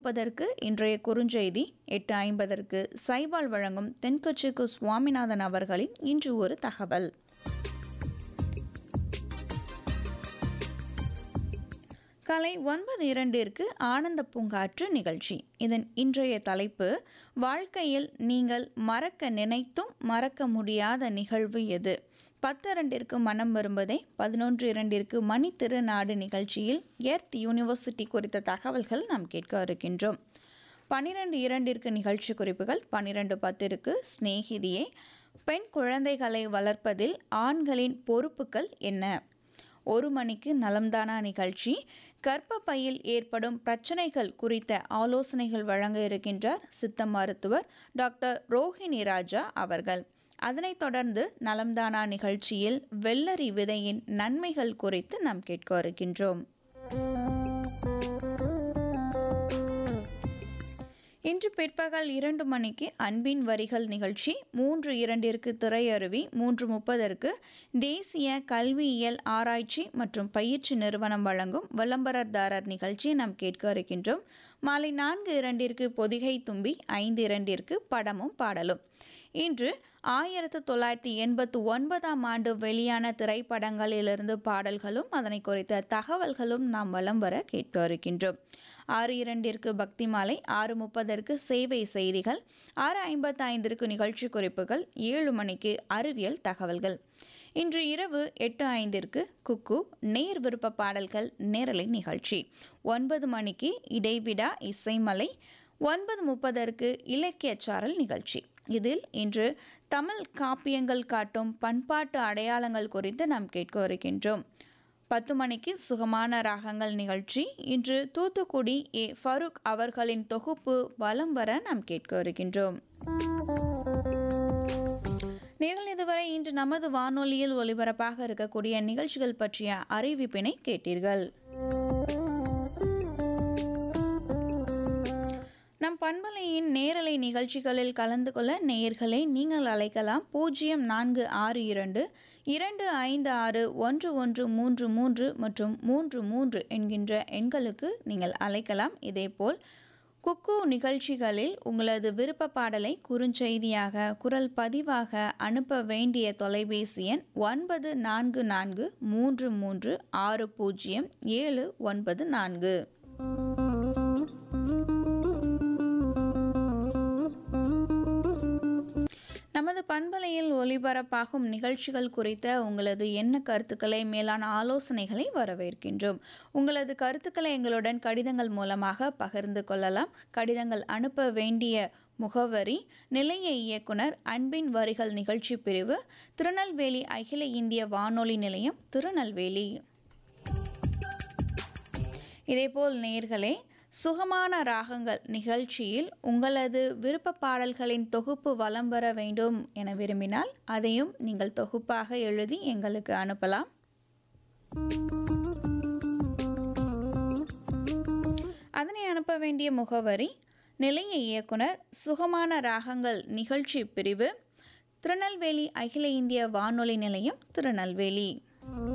முப்பதற்கு இன்றைய குறுஞ்செய்தி எட்டு ஐம்பதற்கு சைபால் வழங்கும் தென்கட்சிக்கு சுவாமிநாதன் அவர்களின் இன்று ஒரு தகவல் காலை ஒன்பது இரண்டிற்கு ஆனந்த பூங்காற்று நிகழ்ச்சி இதன் இன்றைய தலைப்பு வாழ்க்கையில் நீங்கள் மறக்க நினைத்தும் மறக்க முடியாத நிகழ்வு எது பத்து இரண்டிற்கு மனம் வரும்பதே பதினொன்று இரண்டிற்கு மணி திருநாடு நிகழ்ச்சியில் எர்த் யூனிவர்சிட்டி குறித்த தகவல்கள் நாம் கேட்க இருக்கின்றோம் பன்னிரெண்டு இரண்டிற்கு நிகழ்ச்சி குறிப்புகள் பன்னிரெண்டு பத்திற்கு சிநேகிதியே பெண் குழந்தைகளை வளர்ப்பதில் ஆண்களின் பொறுப்புகள் என்ன ஒரு மணிக்கு நலம்தானா நிகழ்ச்சி கர்ப்பப்பையில் ஏற்படும் பிரச்சனைகள் குறித்த ஆலோசனைகள் வழங்க இருக்கின்றார் சித்த மருத்துவர் டாக்டர் ரோஹிணி ராஜா அவர்கள் அதனைத் தொடர்ந்து நலம்தானா நிகழ்ச்சியில் வெள்ளரி விதையின் நன்மைகள் குறித்து நாம் கேட்க இருக்கின்றோம் இன்று பிற்பகல் இரண்டு மணிக்கு அன்பின் வரிகள் நிகழ்ச்சி மூன்று இரண்டிற்கு திரையருவி மூன்று முப்பதற்கு தேசிய கல்வியியல் ஆராய்ச்சி மற்றும் பயிற்சி நிறுவனம் வழங்கும் விளம்பரதாரர் நிகழ்ச்சி நாம் கேட்க இருக்கின்றோம் மாலை நான்கு இரண்டிற்கு பொதிகை தும்பி ஐந்து இரண்டிற்கு படமும் பாடலும் இன்று ஆயிரத்து தொள்ளாயிரத்தி எண்பத்து ஒன்பதாம் ஆண்டு வெளியான திரைப்படங்களிலிருந்து பாடல்களும் அதனை குறித்த தகவல்களும் நாம் வலம் வர கேட்க இருக்கின்றோம் ஆறு இரண்டிற்கு பக்தி மாலை ஆறு முப்பதற்கு சேவை செய்திகள் ஆறு ஐம்பத்தி ஐந்திற்கு நிகழ்ச்சி குறிப்புகள் ஏழு மணிக்கு அறிவியல் தகவல்கள் இன்று இரவு எட்டு ஐந்திற்கு குக்கு நேர் விருப்ப பாடல்கள் நேரலை நிகழ்ச்சி ஒன்பது மணிக்கு இடைவிடா இசைமலை ஒன்பது முப்பதற்கு இலக்கியச்சாரல் நிகழ்ச்சி இதில் இன்று தமிழ் காப்பியங்கள் காட்டும் பண்பாட்டு அடையாளங்கள் குறித்து நாம் கேட்க இருக்கின்றோம் பத்து மணிக்கு சுகமான ராகங்கள் நிகழ்ச்சி இன்று தூத்துக்குடி ஏ ஃபருக் அவர்களின் தொகுப்பு வலம் வர நாம் கேட்க இருக்கின்றோம் நீங்கள் இதுவரை இன்று நமது வானொலியில் ஒலிபரப்பாக இருக்கக்கூடிய நிகழ்ச்சிகள் பற்றிய அறிவிப்பினை கேட்டீர்கள் நம் பண்பலையின் நேரலை நிகழ்ச்சிகளில் கலந்து கொள்ள நேயர்களை நீங்கள் அழைக்கலாம் பூஜ்ஜியம் நான்கு ஆறு இரண்டு இரண்டு ஐந்து ஆறு ஒன்று ஒன்று மூன்று மூன்று மற்றும் மூன்று மூன்று என்கின்ற எண்களுக்கு நீங்கள் அழைக்கலாம் இதேபோல் குக்கு நிகழ்ச்சிகளில் உங்களது விருப்ப பாடலை குறுஞ்செய்தியாக குரல் பதிவாக அனுப்ப வேண்டிய தொலைபேசி எண் ஒன்பது நான்கு நான்கு மூன்று மூன்று ஆறு பூஜ்ஜியம் ஏழு ஒன்பது நான்கு நமது பண்பலையில் ஒலிபரப்பாகும் நிகழ்ச்சிகள் குறித்த உங்களது என்ன கருத்துக்களை மேலான ஆலோசனைகளை வரவேற்கின்றோம் உங்களது கருத்துக்களை எங்களுடன் கடிதங்கள் மூலமாக பகிர்ந்து கொள்ளலாம் கடிதங்கள் அனுப்ப வேண்டிய முகவரி நிலைய இயக்குனர் அன்பின் வரிகள் நிகழ்ச்சி பிரிவு திருநெல்வேலி அகில இந்திய வானொலி நிலையம் திருநெல்வேலி இதேபோல் நேர்களே சுகமான ராகங்கள் நிகழ்ச்சியில் உங்களது விருப்ப பாடல்களின் தொகுப்பு வலம் வர வேண்டும் என விரும்பினால் அதையும் நீங்கள் தொகுப்பாக எழுதி எங்களுக்கு அனுப்பலாம் அதனை அனுப்ப வேண்டிய முகவரி நிலைய இயக்குனர் சுகமான ராகங்கள் நிகழ்ச்சி பிரிவு திருநெல்வேலி அகில இந்திய வானொலி நிலையம் திருநெல்வேலி